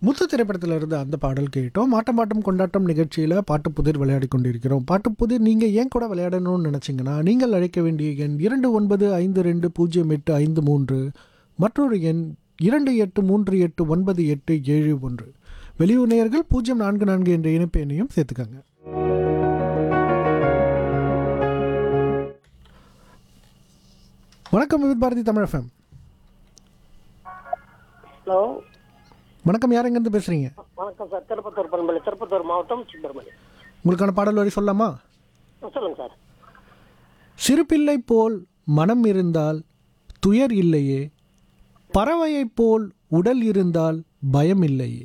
முத்து திரைப்படத்தில் இருந்து அந்த பாடல் கேட்டோம் மாட்டம் மாட்டம் கொண்டாட்டம் நிகழ்ச்சியில் பாட்டு புதிர் விளையாடி கொண்டிருக்கிறோம் பாட்டு புதிர் நீங்கள் ஏன் கூட விளையாடணும்னு நினச்சிங்கன்னா நீங்கள் அழைக்க வேண்டிய எண் இரண்டு ஒன்பது ஐந்து ரெண்டு பூஜ்ஜியம் எட்டு ஐந்து மூன்று மற்றொரு எண் இரண்டு எட்டு மூன்று எட்டு ஒன்பது எட்டு ஏழு ஒன்று வெளியூர் நேயர்கள் பூஜ்ஜியம் நான்கு நான்கு என்ற இணைப்பு எண்ணையும் சேர்த்துக்கங்க வணக்கம் விவித் பாரதி தமிழ் எஃப்எம் ஹலோ வணக்கம் யார் எங்கேருந்து பேசுகிறீங்க வணக்கம் சார் திருப்பத்தூர் பண்பலை திருப்பத்தூர் மாவட்டம் சுப்பிரமணி உங்களுக்கான பாடல் வரி சொல்லலாமா சொல்லுங்க சார் சிறுபிள்ளை போல் மனம் இருந்தால் துயர் இல்லையே பறவையைப் போல் உடல் இருந்தால் பயம் இல்லையே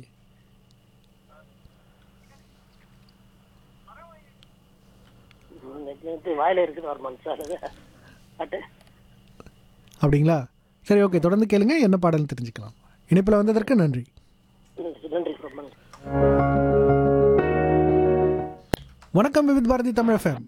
ம், நேத்து வாயில இருக்குது வருமானம் சார் அது பாட்டு அப்படிங்களா சரி ஓகே தொடர்ந்து கேளுங்க என்ன பாடல்னு தெரிஞ்சுக்கலாம் இணைப்பில் வந்ததற்கு நன்றி ம், நன்றி ரொம்ப நன்றி வணக்கம் விவித் பாரதி தமிழ் எஃப்எம்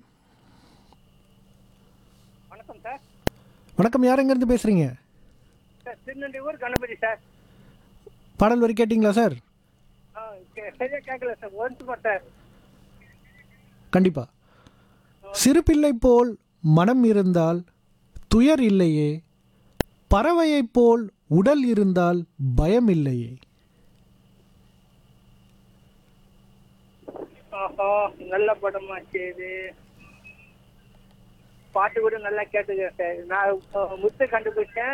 வணக்கம் சார் வணக்கம் யார் எங்கேருந்து பேசுகிறீங்க சார் திருநெல்வேலி ஊர் கணபதி சார் பாடல் வரி கேட்டிங்களா சார் ஆ கே- சரியா கேட்கல சார் ஒன்ஸ் சார் கண்டிப்பாக சிறுபிள்ளை போல் மனம் இருந்தால் துயர் இல்லையே பறவையைப் போல் உடல் இருந்தால் பயம் இல்லையே ஆஹா நல்ல படமாச்சு இது பாட்டு கூட நல்லா கேட்டுக்கிறேன் சார் நான் அஹ், முத்து கண்டுபிடிச்சேன்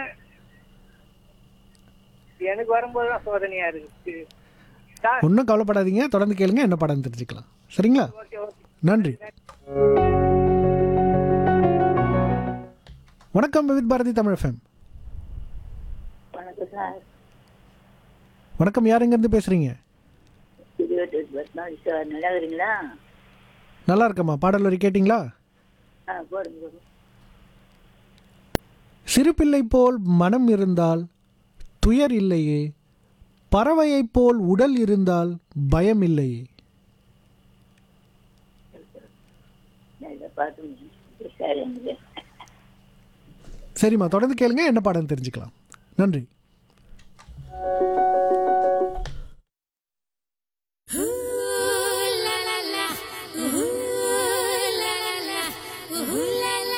எனக்கு வரும்போது தான் சோதனையா இருக்கு சார் ஒன்றும் கவலைப்படாதீங்க தொடர்ந்து கேளுங்க என்ன பாடம்னு தெரிஞ்சுக்கலாம் சரிங்களா ஓகே ஓகே நன்றி வணக்கம் விவித் பாரதி தமிழ் எஃப்எம் வணக்கம் சார் வணக்கம் யார் எங்கேருந்து பேசுகிறீங்க திருவட்டூர் பத்மாவதி சார் நல்லா இருக்கிறீங்களா நல்லா இருக்கம்மா பாடல் வரி கேட்டிங்களா ஆ போடுங்க போடுங்க சிறுபிள்ளை போல் மனம் இருந்தால் துயர் இல்லையே பறவையைப் போல் உடல் இருந்தால் பயம் இல்லையே நல்லா பார்த்து சார் எனக்கு சரிம்மா தொடர்ந்து கேளுங்க என்ன பாடம்னு தெரிஞ்சுக்கலாம் நன்றி